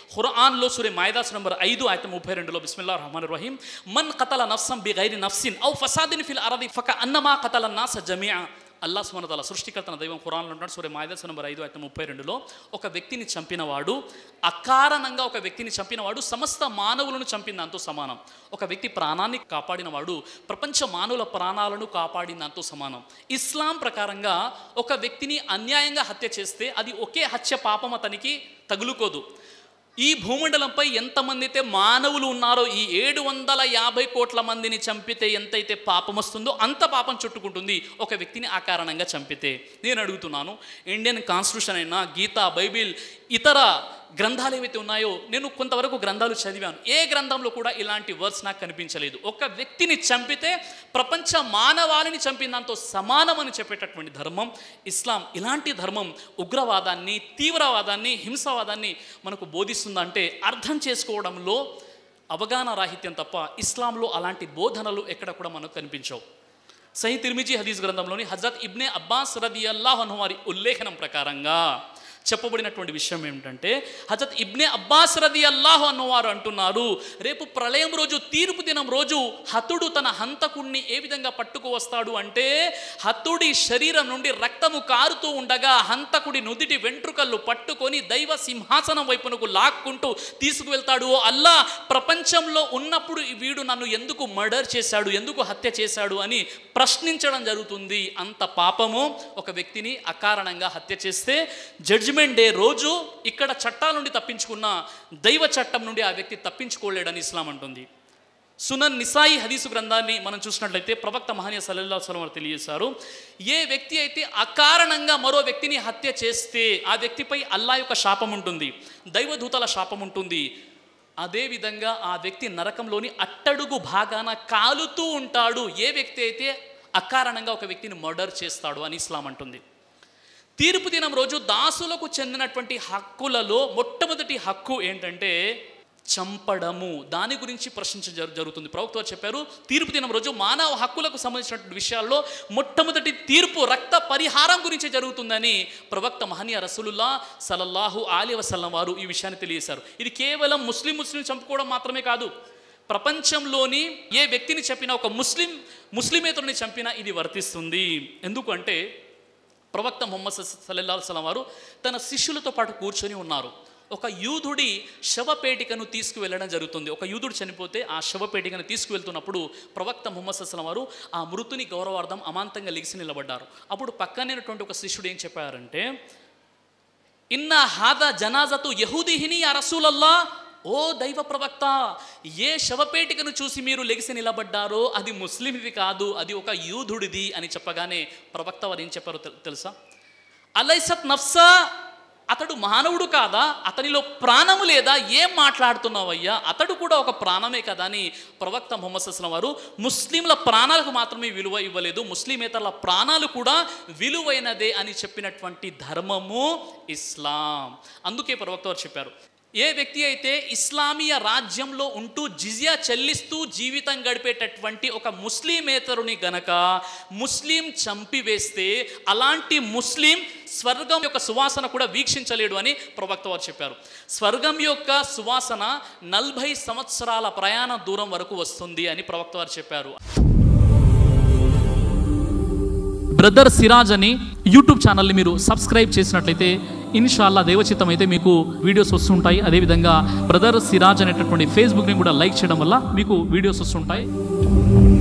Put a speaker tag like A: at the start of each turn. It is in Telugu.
A: ఖురాన్లో సూర్య మాయదాస్ నంబర్ ఐదు ఆయత ముప్పై రెండులో బిస్మిల్లా రహమాన్ రహీం మన్ కతల నఫ్సం బి గైరి నఫ్సిన్ ఔ ఫసాదిన్ ఫిల్ అరది ఫక అన్నమా కతల నాస జమియా అల్లా సుమనతల సృష్టికర్తన దైవం ఖురాన్లో ఉంటాడు సూర్య మాయదాస్ నంబర్ ఐదు అయితే ముప్పై రెండులో ఒక వ్యక్తిని చంపినవాడు అకారణంగా ఒక వ్యక్తిని చంపినవాడు సమస్త మానవులను చంపిన దాంతో సమానం ఒక వ్యక్తి ప్రాణాన్ని కాపాడినవాడు ప్రపంచ మానవుల ప్రాణాలను కాపాడిన దాంతో సమానం ఇస్లాం ప్రకారంగా ఒక వ్యక్తిని అన్యాయంగా హత్య చేస్తే అది ఒకే హత్య పాపం అతనికి తగులుకోదు ఈ భూమండలంపై ఎంతమంది అయితే మానవులు ఉన్నారో ఈ ఏడు వందల యాభై కోట్ల మందిని చంపితే ఎంతైతే పాపం వస్తుందో అంత పాపం చుట్టుకుంటుంది ఒక వ్యక్తిని ఆ కారణంగా చంపితే నేను అడుగుతున్నాను ఇండియన్ కాన్స్టిట్యూషన్ అయినా గీత బైబిల్ ఇతర గ్రంథాలు ఏవైతే ఉన్నాయో నేను కొంతవరకు గ్రంథాలు చదివాను ఏ గ్రంథంలో కూడా ఇలాంటి వర్డ్స్ నాకు కనిపించలేదు ఒక వ్యక్తిని చంపితే ప్రపంచ మానవాళిని చంపిన దాంతో సమానమని చెప్పేటటువంటి ధర్మం ఇస్లాం ఇలాంటి ధర్మం ఉగ్రవాదాన్ని తీవ్రవాదాన్ని హింసవాదాన్ని మనకు బోధిస్తుందంటే అర్థం చేసుకోవడంలో అవగాహన రాహిత్యం తప్ప ఇస్లాంలో అలాంటి బోధనలు ఎక్కడ కూడా మనకు కనిపించవు సహీ తిర్మిజీ హదీస్ గ్రంథంలోని హజరత్ ఇబ్నే అబ్బాస్ రది అల్లాహ్ వారి ఉల్లేఖనం ప్రకారంగా చెప్పబడినటువంటి విషయం ఏమిటంటే హజరత్ ఇబ్నే అబ్బాస్ రది అల్లాహ్ అన్నవారు అంటున్నారు రేపు ప్రళయం రోజు తీర్పు దినం రోజు హతుడు తన హంతకుణ్ణి ఏ విధంగా పట్టుకు వస్తాడు అంటే హతుడి శరీరం నుండి రక్తము కారుతూ ఉండగా హంతకుడి నుదిటి వెంట్రుకలు పట్టుకొని దైవ సింహాసనం వైపునకు లాక్కుంటూ తీసుకువెళ్తాడు ఓ అల్లా ప్రపంచంలో ఉన్నప్పుడు వీడు నన్ను ఎందుకు మర్డర్ చేశాడు ఎందుకు హత్య చేశాడు అని ప్రశ్నించడం జరుగుతుంది అంత పాపము ఒక వ్యక్తిని అకారణంగా హత్య చేస్తే జడ్జిమెంట్ డే రోజు ఇక్కడ చట్టాల నుండి తప్పించుకున్న దైవ చట్టం నుండి ఆ వ్యక్తి తప్పించుకోలేడని ఇస్లాం అంటుంది సునన్ నిసాయి హదీసు గ్రంథాన్ని మనం చూసినట్లయితే ప్రవక్త మహనీయ సల్లల్లా సలం వారు తెలియజేశారు ఏ వ్యక్తి అయితే అకారణంగా మరో వ్యక్తిని హత్య చేస్తే ఆ వ్యక్తిపై అల్లా యొక్క శాపం ఉంటుంది దైవదూతల శాపం ఉంటుంది అదేవిధంగా ఆ వ్యక్తి నరకంలోని అట్టడుగు భాగాన కాలుతూ ఉంటాడు ఏ వ్యక్తి అయితే అకారణంగా ఒక వ్యక్తిని మర్డర్ చేస్తాడు అని ఇస్లాం అంటుంది తీర్పు దినం రోజు దాసులకు చెందినటువంటి హక్కులలో మొట్టమొదటి హక్కు ఏంటంటే చంపడము దాని గురించి ప్రశ్నించ జరు- జరుగుతుంది ప్రవక్త వారు చెప్పారు తీర్పు దినం రోజు మానవ హక్కులకు సంబంధించినటువంటి విషయాల్లో మొట్టమొదటి తీర్పు రక్త పరిహారం గురించి జరుగుతుందని ప్రవక్త మహనీయ రసూలుల్లా సలల్లాహు ఆలి వసల్లం వారు ఈ విషయాన్ని తెలియజేశారు ఇది కేవలం ముస్లిం ముస్లిం చంపుకోవడం మాత్రమే కాదు ప్రపంచంలోని ఏ వ్యక్తిని చంపినా ఒక ముస్లిం ముస్లిమేతరుని చంపినా ఇది వర్తిస్తుంది ఎందుకంటే ప్రవక్త ముహమ్మద్ సల్లల్లా సలం వారు తన శిష్యులతో పాటు కూర్చొని ఉన్నారు ఒక యూదుడి శవపేటికను తీసుకువెళ్ళడం జరుగుతుంది ఒక యూదుడు చనిపోతే ఆ శవపేటికను తీసుకువెళ్తున్నప్పుడు ప్రవక్త ముహమ్మద్ సల్లం వారు ఆ మృతుని గౌరవార్థం అమాంతంగా లెగిసి నిలబడ్డారు అప్పుడు పక్కనేటువంటి ఒక శిష్యుడు ఏం చెప్పారంటే ఇన్న హాద జనాజతు యహూదిహిని ఆ రసూలల్లా ఓ దైవ ప్రవక్త ఏ శవపేటికను చూసి మీరు లెగిసి నిలబడ్డారో అది ముస్లింది కాదు అది ఒక యూదుడిది అని చెప్పగానే ప్రవక్త వారు ఏం చెప్పారో తెల్- తెలుసా అలైసత్ నఫ్సా అతడు మానవుడు కాదా అతనిలో ప్రాణము లేదా ఏం మాట్లాడుతున్నావయ్యా అతడు కూడా ఒక ప్రాణమే కదా అని ప్రవక్త ముహమ్మద్ సస్లం వారు ముస్లింల ప్రాణాలకు మాత్రమే విలువ ఇవ్వలేదు ముస్లిమేతరుల ప్రాణాలు కూడా విలువైనదే అని చెప్పినటువంటి ధర్మము ఇస్లాం అందుకే ప్రవక్త వారు చెప్పారు ఏ వ్యక్తి అయితే ఇస్లామీయ రాజ్యంలో ఉంటూ జిజియా చెల్లిస్తూ జీవితం గడిపేటటువంటి ఒక ముస్లిమేతరుని గనక ముస్లిం చంపివేస్తే అలాంటి ముస్లిం స్వర్గం యొక్క సువాసన కూడా వీక్షించలేడు అని ప్రవక్త వారు చెప్పారు స్వర్గం యొక్క సువాసన నలభై సంవత్సరాల ప్రయాణ దూరం వరకు వస్తుంది అని ప్రవక్త వారు చెప్పారు బ్రదర్ సిరాజ్ అని యూట్యూబ్ ఛానల్ని మీరు సబ్స్క్రైబ్ చేసినట్లయితే ఇన్షాల్లా దేవచిత్తం అయితే మీకు వీడియోస్ వస్తుంటాయి అదేవిధంగా బ్రదర్ సిరాజ్ అనేటటువంటి ఫేస్బుక్ని కూడా లైక్ చేయడం వల్ల మీకు వీడియోస్ వస్తుంటాయి